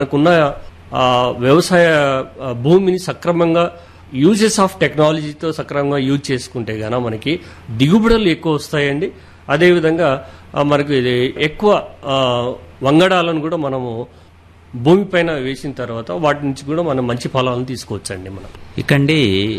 మనకున్న ఆ, వ్యవసాయ ఆ, భూమిని సక్రమంగా యూజెస్ ఆఫ్ టెక్నాలజీతో సక్రమంగా యూజ్ చేసుకుంటే గాన మనకి దిగుబడులు ఎక్కువ వస్తాయండి అదేవిధంగా ఆ, మనకి ఇది ఎక్కువ ఆ, వంగడాలను కూడా మనము భూమిపైన వేసిన తర్వాత వాటి నుంచి కూడా మనం మంచి ఫలాలను తీసుకోవచ్చండి మనం ఇకండి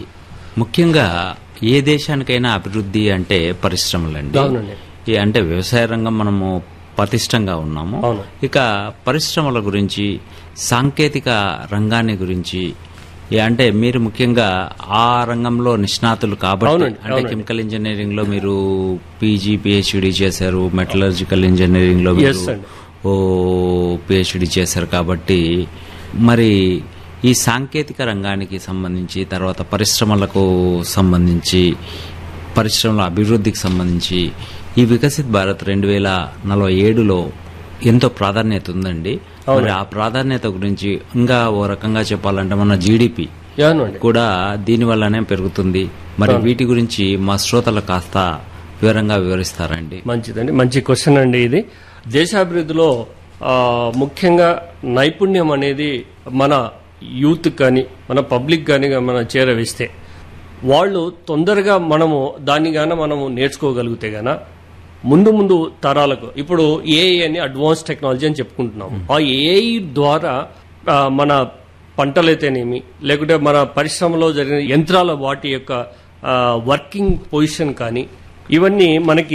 ముఖ్యంగా ఏ దేశానికైనా అభివృద్ధి అంటే పరిశ్రమలండి అవునండి ఈ అంటే వ్యవసాయ రంగం మనము పటిష్టంగా ఉన్నాము అవును. ఇక పరిశ్రమల గురించి సాంకేతిక రంగాన్ని గురించి ఈ అంటే మీరు ముఖ్యంగా ఆ రంగంలో నిష్ణాతులు కాబట్టి అవునండి, అంటే అవునండి. కెమికల్ ఇంజనీరింగ్ లో మీరు పీజీ పిహెచ్డి చేశారు మెటలర్జికల్ ఇంజనీరింగ్ లో మీరు Yes, అండి. ఓ పిహెచ్డి చేశారు కాబట్టి మరి ఈ సాంకేతిక రంగానికి సంబంధించి తర్వాత పరిశ్రమలకు సంబంధించి పరిశ్రమల అభివృద్ధికి సంబంధించి ఈ వికసిత్ భారత్ రెండు వేల నలభై ఏడులో ఎంతో ప్రాధాన్యత ఉందండి మరి ఆ ప్రాధాన్యత గురించి ఇంకా ఓ రకంగా చెప్పాలంటే మన జీడిపి అవునండి కూడా దీని వల్లనే పెరుగుతుంది మరి వీటి గురించి మా శ్రోతలు కాస్త వివరంగా వివరిస్తారండి మంచిదండి మంచి క్వశ్చన్ అండి ఇది దేశాభివృద్ధిలో ఆ, ముఖ్యంగా నైపుణ్యం అనేది మన యూత్ కానీ మన పబ్లిక్ కానీ మనం చేరవేస్తే వాళ్ళు తొందరగా మనము దాన్ని గాన మనము నేర్చుకోగలిగితే గాన ముందు ముందు తరాలకు ఇప్పుడు ఏఐ అని అడ్వాన్స్ టెక్నాలజీ అని చెప్పుకుంటున్నాం ఆ ఏఐ ద్వారా ఆ, మన పంటలైతేనేమి లేకుంటే మన పరిశ్రమలో జరిగిన యంత్రాల వాటి యొక్క ఆ, వర్కింగ్ పొజిషన్ కానీ ఇవన్నీ మనకి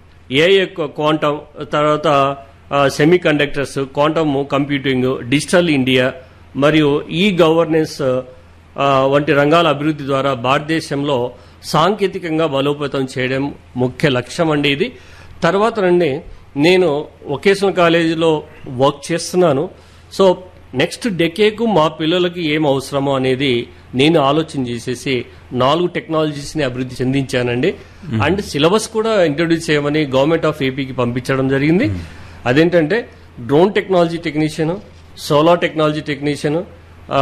ఏ యొక్క క్వాంటమ్ తర్వాత semiconductors quantum computing digital India మరియు ఈ గవర్నెన్స్ ఆ, వంటి రంగాల అభివృద్ధి ద్వారా భారతదేశంలో సాంకేతికంగా బలోపేతం చేయడం ముఖ్య లక్ష్యం అండి ఇది తర్వాత రండి నేను వొకేషనల్ కాలేజీలో వర్క్ చేస్తున్నాను సో నెక్స్ట్ డెకేకు మా పిల్లలకి ఏం అవసరమో అనేది నేను ఆలోచన చేసేసి నాలుగు టెక్నాలజీస్ ని అభివృద్ధి చెందించానండి అండ్ సిలబస్ కూడా ఇంట్రొడ్యూస్ చేయమని గవర్నమెంట్ ఆఫ్ ఏపీకి పంపించడం జరిగింది అదేంటంటే drone technology technician solar technology technician ఆ,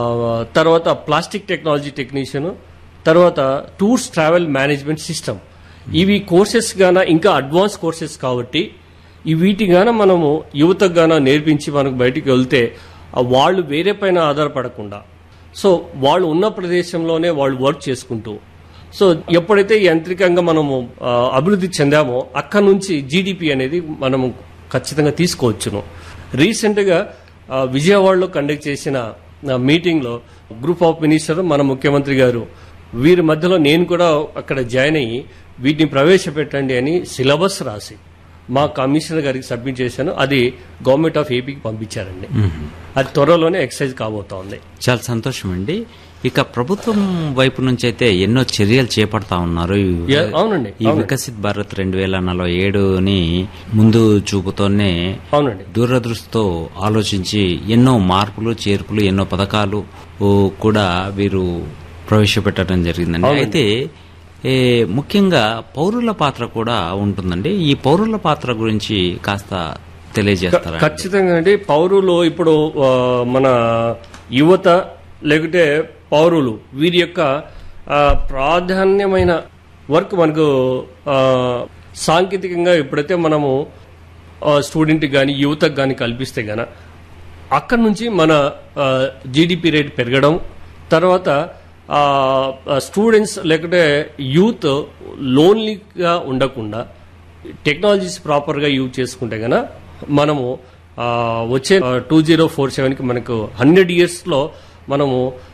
తర్వాత ప్లాస్టిక్ టెక్నాలజీ టెక్నీషియన్ తర్వాత టూర్స్ ట్రావెల్ మేనేజ్మెంట్ సిస్టమ్ ఇవి కోర్సెస్ గాన ఇంకా అడ్వాన్స్ కోర్సెస్ కాబట్టి ఈ వీటి గాన మనము యువతకు గాన నేర్పించి మనకు బయటికి వెళ్తే ఆ వాళ్ళు వేరే పైన ఆధారపడకుండా సో వాళ్ళు ఉన్న ప్రదేశంలోనే వాళ్ళు వర్క్ చేసుకుంటూ సో ఎప్పుడైతే యాంత్రికంగా మనము ఆ, అభివృద్ధి చెందామో అక్కడ నుంచి జీడిపి అనేది మనము ఖచ్చితంగా తీసుకోవచ్చును రీసెంట్గా ఆ, విజయవాడలో కండక్ట్ చేసిన ఆ, మీటింగ్లో గ్రూప్ ఆఫ్ మినిస్టర్ మన ముఖ్యమంత్రి గారు వీరి మధ్యలో నేను కూడా అక్కడ జాయిన్ అయ్యి వీటిని ప్రవేశపెట్టండి అని సిలబస్ రాసి మా కమిషనర్ గారికి సబ్మిట్ చేశాను అది గవర్నమెంట్ ఆఫ్ ఏపీకి పంపించారండి అది త్వరలోనే ఎక్సైజ్ కాబోతోంది చాలా సంతోషం అండి ఇక ప్రభుత్వం వైపు నుంచి అయితే ఎన్నో చర్యలు చేపడతా ఉన్నారు ఈ- యా, అవునండి ఈ వికసిత్ భారత్ రెండు వేల నలభై ఏడుని ముందు చూపుతోనే అవునండి దూరదృష్టితో ఆలోచించి ఎన్నో మార్పులు చేర్పులు ఎన్నో పథకాలు ఓ, కూడా వీరు ప్రవేశపెట్టడం జరిగిందండి అయితే ఏ, ముఖ్యంగా పౌరుల పాత్ర కూడా ఉంటుందండి ఈ పౌరుల పాత్ర గురించి కాస్త తెలియజేస్తారా ఖచ్చితంగా అండి పౌరులు ఇప్పుడు ఆ, మన యువత లేకుంటే పౌరులు వీరి యొక్క ఆ, ప్రాధాన్యమైన వర్క్ మనకు ఆ, సాంకేతికంగా ఎప్పుడైతే మనము స్టూడెంట్ కానీ యువతకు కానీ కల్పిస్తే గన అక్కడి నుంచి మన జీడిపి రేట్ పెరగడం తర్వాత స్టూడెంట్స్ లేకుంటే యూత్ లోన్లీగా ఉండకుండా టెక్నాలజీస్ ప్రాపర్గా యూజ్ చేసుకుంటే గన మనము ఆ, వచ్చే టూ జీరో ఫోర్ సెవెన్కి మనకు హండ్రెడ్ ఇయర్స్లో మనము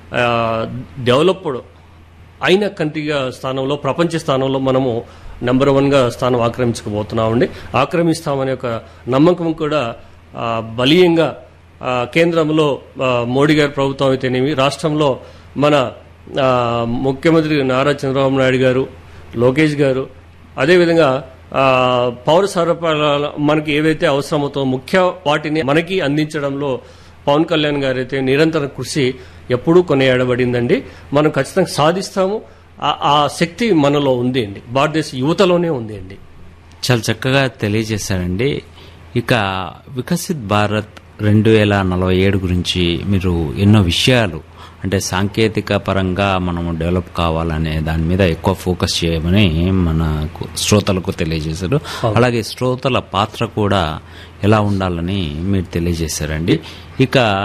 డెవలప్డ్ అయిన కంట్రీగా స్థానంలో ప్రపంచ స్థానంలో మనము నెంబర్ వన్గా స్థానం ఆక్రమించకపోతున్నామండి ఆక్రమిస్తామనే ఒక నమ్మకం కూడా ఆ, బలీయంగా ఆ, కేంద్రంలో ఆ, మోడీ గారి ప్రభుత్వం అయితేనేమి రాష్ట్రంలో మన ఆ, ముఖ్యమంత్రి నారా చంద్రబాబు నాయుడు గారు లోకేష్ గారు అదేవిధంగా ఆ, పౌర సరఫరాల మనకి ఏవైతే అవసరమవుతో ముఖ్య వాటిని మనకి అందించడంలో పవన్ కళ్యాణ్ గారు అయితే నిరంతర కృషి ఎప్పుడూ కొనియాడబడిందండి మనం ఖచ్చితంగా సాధిస్తాము ఆ- ఆ శక్తి మనలో ఉంది అండి భారతదేశ యువతలోనే ఉంది అండి చాలా చక్కగా తెలియజేశారండి ఇక వికసిత్ భారత్ రెండు వేల నలభై ఏడు గురించి మీరు ఎన్నో విషయాలు అంటే సాంకేతిక పరంగా మనము డెవలప్ కావాలనే దాని మీద ఎక్కువ ఫోకస్ చేయమని మన శ్రోతలకు తెలియజేశారు అలాగే శ్రోతల పాత్ర కూడా ఎలా ఉండాలని మీరు తెలియజేశారండి ఇక